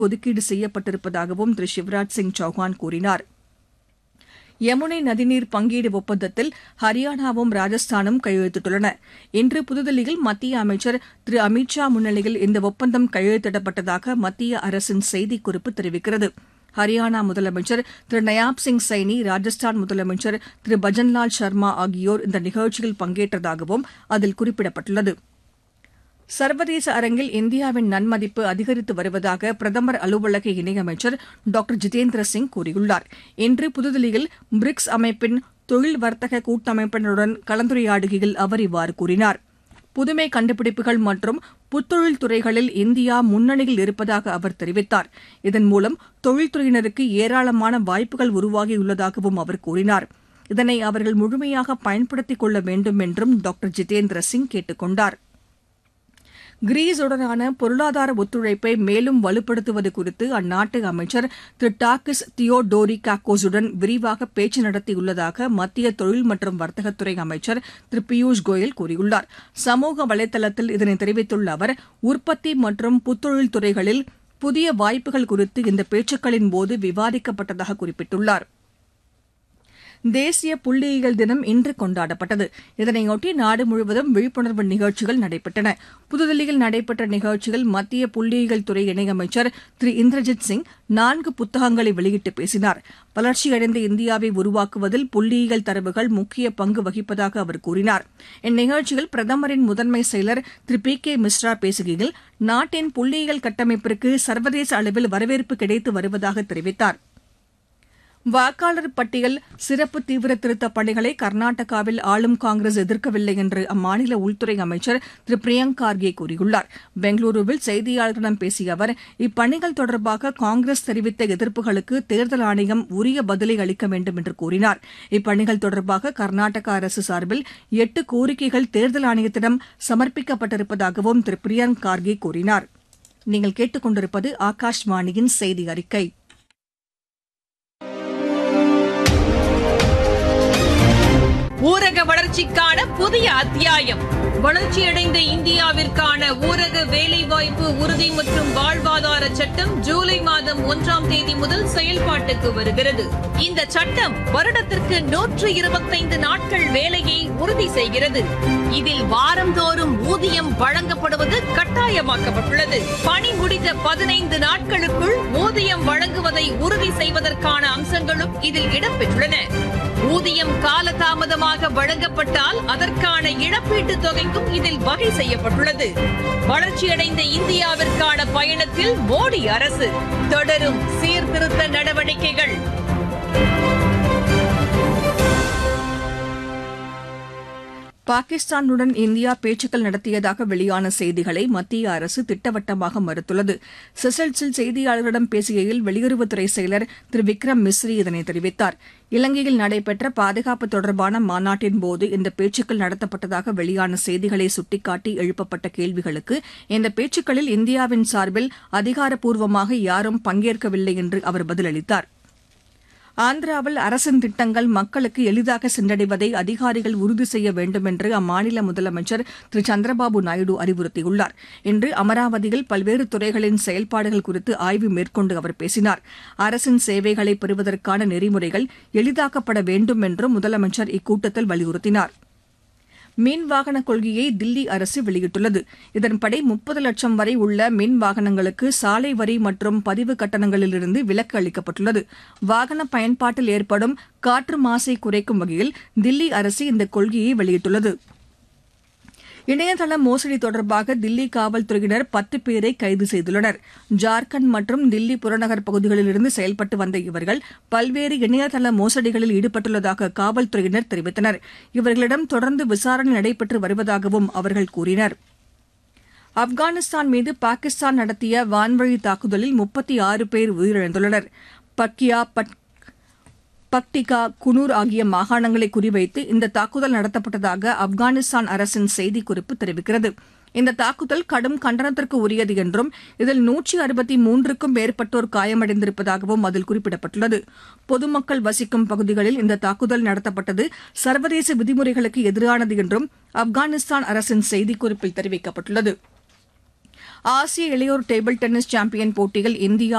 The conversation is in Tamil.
ஒதுக்கீடு செய்யப்பட்டிருப்பதாகவும் திரு சிவராஜ் சிங் சௌஹான் கூறினார் யமுனை நதிநீர் பங்கீடு ஒப்பந்தத்தில் ஹரியானாவும் ராஜஸ்தானும் கையெழுத்திட்டுள்ளன இன்று புதுதில்லியில் மத்திய அமைச்சர் திரு அமித் ஷா முன்னிலையில் இந்த ஒப்பந்தம் கையெழுத்திடப்பட்டதாக மத்திய அரசின் செய்திக்குறிப்பு தெரிவிக்கிறது ஹரியானா முதலமைச்சர் திரு நயாப் சிங் சைனி ராஜஸ்தான் முதலமைச்சர் திரு பஜன்லால் சர்மா ஆகியோர் இந்த நிகழ்ச்சியில் பங்கேற்றதாகவும் அதில் குறிப்பிடப்பட்டுள்ளது சர்வதேச அரங்கில் இந்தியாவின் நன்மதிப்பு அதிகரித்து வருவதாக பிரதமர் அலுவலக இணையமைச்சர் டாக்டர் ஜிதேந்திர சிங் கூறியுள்ளார் இன்று புதுதில்லியில் பிரிக்ஸ் அமைப்பின் தொழில் வர்த்தக கூட்டமைப்பினருடன் கலந்துரையாடுகையில் அவர் இவ்வாறு கூறினார் புதுமை கண்டுபிடிப்புகள் மற்றும் புத்தொழில் துறைகளில் இந்தியா முன்னணியில் இருப்பதாக அவர் தெரிவித்தார் இதன் மூலம் தொழில்துறையினருக்கு ஏராளமான வாய்ப்புகள் உருவாகியுள்ளதாகவும் அவர் கூறினார் இதனை அவர்கள் முழுமையாக பயன்படுத்திக் கொள்ள வேண்டும் என்றும் டாக்டர் ஜிதேந்திர சிங் கேட்டுக் கொண்டாா் கிரீஸுடனான பொருளாதார ஒத்துழைப்பை மேலும் வலுப்படுத்துவது குறித்து அந்நாட்டு அமைச்சர் திரு டாக்கிஸ் தியோடோரி காக்கோஸுடன் விரிவாக பேச்சு நடத்தியுள்ளதாக மத்திய தொழில் மற்றும் வர்த்தகத்துறை அமைச்சர் திரு பியூஷ் கோயல் கூறியுள்ளார் சமூக வலைதளத்தில் இதனை தெரிவித்துள்ள அவர் உற்பத்தி மற்றும் புத்தொழில் துறைகளில் புதிய வாய்ப்புகள் குறித்து இந்த பேச்சுக்களின்போது விவாதிக்கப்பட்டதாக குறிப்பிட்டுள்ளாா் தேசிய புள்ளியியல் தினம் இன்று கொண்டாடப்பட்டது இதனையொட்டி நாடு முழுவதும் விழிப்புணர்வு நிகழ்ச்சிகள் நடைபெற்றன புதுதில்லியில் நடைபெற்ற நிகழ்ச்சியில் மத்திய புள்ளியியல் துறை இணையமைச்சர் திரு இந்திரஜித் சிங் நான்கு புத்தகங்களை வெளியிட்டு பேசினார் வளர்ச்சியடைந்த இந்தியாவை உருவாக்குவதில் புள்ளியியல் தரவுகள் முக்கிய பங்கு வகிப்பதாக அவர் கூறினார் இந்நிகழ்ச்சியில் பிரதமரின் முதன்மை செயலர் திரு பி கே மிஸ்ரா பேசுகையில் நாட்டின் புள்ளியியல் கட்டமைப்பிற்கு சர்வதேச அளவில் வரவேற்பு கிடைத்து வருவதாக தெரிவித்தாா் வாக்காளர் பட்டியல் சிறப்பு தீவிர திருத்தப் பணிகளை கர்நாடகாவில் ஆளும் காங்கிரஸ் எதிர்க்கவில்லை என்று அம்மாநில உள்துறை அமைச்சர் திரு பிரியங்க் கார்கே கூறியுள்ளார் பெங்களூருவில் செய்தியாளர்களிடம் பேசிய அவர் இப்பணிகள் தொடர்பாக காங்கிரஸ் தெரிவித்த எதிர்ப்புகளுக்கு தேர்தல் ஆணையம் உரிய பதிலை அளிக்க வேண்டும் என்று கூறினார் இப்பணிகள் தொடர்பாக கர்நாடக அரசு சார்பில் எட்டு கோரிக்கைகள் தேர்தல் ஆணையத்திடம் சமர்ப்பிக்கப்பட்டிருப்பதாகவும் திரு பிரியங்க் கார்கே கூறினார் நீங்கள் கேட்டுக்கொண்டிருப்பது ஆகாஷ்வாணியின் செய்தி அறிக்கை ஊரக வளர்ச்சிக்கான புதிய அத்தியாயம் வளர்ச்சியடைந்த இந்தியாவிற்கான ஊரக வேலைவாய்ப்பு உறுதி மற்றும் வாழ்வாதார சட்டம் ஜூலை மாதம் ஒன்றாம் தேதி முதல் செயல்பாட்டுக்கு வருகிறது இந்த சட்டம் வருடத்திற்கு நூற்று இருபத்தைந்து நாட்கள் வேலையை உறுதி செய்கிறது இதில் வாரந்தோறும் ஊதியம் வழங்கப்படுவது கட்டாயமாக்கப்பட்டுள்ளது பணி முடிந்த பதினைந்து நாட்களுக்குள் ஊதியம் வழங்குவதை உறுதி செய்வதற்கான அம்சங்களும் இதில் இடம்பெற்றுள்ளன ஊதியம் காலதாமதமாக வழங்கப்பட்டால் அதற்கான இழப்பீட்டுத் தொகைக்கும் இதில் வகை செய்யப்பட்டுள்ளது வளர்ச்சியடைந்த இந்தியாவிற்கான பயணத்தில் மோடி அரசு தொடரும் சீர்திருத்த நடவடிக்கைகள் பாகிஸ்தானுடன் இந்தியா பேச்சுக்கள் நடத்தியதாக வெளியான செய்திகளை மத்திய அரசு திட்டவட்டமாக மறுத்துள்ளது செசல்ஸில் செய்தியாளர்களிடம் பேசுகையில் வெளியுறவுத்துறை செயலர் திரு விக்ரம் மிஸ்ரி இதனை தெரிவித்தார் இலங்கையில் நடைபெற்ற பாதுகாப்பு தொடர்பான மாநாட்டின்போது இந்த பேச்சுக்கள் நடத்தப்பட்டதாக வெளியான செய்திகளை சுட்டிக்காட்டி எழுப்பப்பட்ட கேள்விகளுக்கு இந்த பேச்சுக்களில் இந்தியாவின் சார்பில் அதிகாரப்பூர்வமாக யாரும் பங்கேற்கவில்லை என்று அவர் பதிலளித்தார் ஆந்திராவில் அரசின் திட்டங்கள் மக்களுக்கு எளிதாக சென்றடைவதை அதிகாரிகள் உறுதி செய்ய வேண்டும் என்று அம்மாநில முதலமைச்சர் திரு சந்திரபாபு நாயுடு அறிவுறுத்தியுள்ளார் இன்று அமராவதியில் பல்வேறு துறைகளின் செயல்பாடுகள் குறித்து ஆய்வு மேற்கொண்டு அவர் பேசினார் அரசின் சேவைகளை பெறுவதற்கான நெறிமுறைகள் எளிதாக்கப்பட வேண்டும் என்றும் முதலமைச்சர் இக்கூட்டத்தில் வலியுறுத்தினார் மின் வாகன கொள்கையை தில்லி அரசு வெளியிட்டுள்ளது இதன்படி முப்பது லட்சம் வரை உள்ள மின் வாகனங்களுக்கு சாலை வரி மற்றும் பதிவு கட்டணங்களிலிருந்து விலக்கு அளிக்கப்பட்டுள்ளது வாகன பயன்பாட்டில் ஏற்படும் காற்று மாசை குறைக்கும் வகையில் தில்லி அரசு இந்த கொள்கையை வெளியிட்டுள்ளது இணையதள மோசடி தொடர்பாக தில்லி காவல்துறையினர் பத்து பேரை கைது செய்துள்ளனர் ஜார்க்கண்ட் மற்றும் தில்லி புறநகர் பகுதிகளிலிருந்து செயல்பட்டு வந்த இவர்கள் பல்வேறு இணையதள மோசடிகளில் ஈடுபட்டுள்ளதாக காவல்துறையினர் தெரிவித்தனர் இவர்களிடம் தொடர்ந்து விசாரணை நடைபெற்று வருவதாகவும் அவர்கள் கூறினர் ஆப்கானிஸ்தான் மீது பாகிஸ்தான் நடத்திய வான்வழி தாக்குதலில் முப்பத்தி ஆறு பேர் உயிரிழந்துள்ளனர் பக்கியா பட் பக்டிகா குனூர் ஆகிய மாகாணங்களை குறிவைத்து இந்த தாக்குதல் நடத்தப்பட்டதாக ஆப்கானிஸ்தான் அரசின் செய்திக்குறிப்பு தெரிவிக்கிறது இந்த தாக்குதல் கடும் கண்டனத்திற்கு உரியது என்றும் இதில் நூற்றி அறுபத்தி மூன்றுக்கும் மேற்பட்டோர் காயமடைந்திருப்பதாகவும் அதில் குறிப்பிடப்பட்டுள்ளது பொதுமக்கள் வசிக்கும் பகுதிகளில் இந்த தாக்குதல் நடத்தப்பட்டது சர்வதேச விதிமுறைகளுக்கு எதிரானது என்றும் ஆப்கானிஸ்தான் அரசின் செய்திக்குறிப்பில் தெரிவிக்கப்பட்டுள்ளது ஆசிய இளையோர் டேபிள் டென்னிஸ் சாம்பியன் போட்டியில் இந்தியா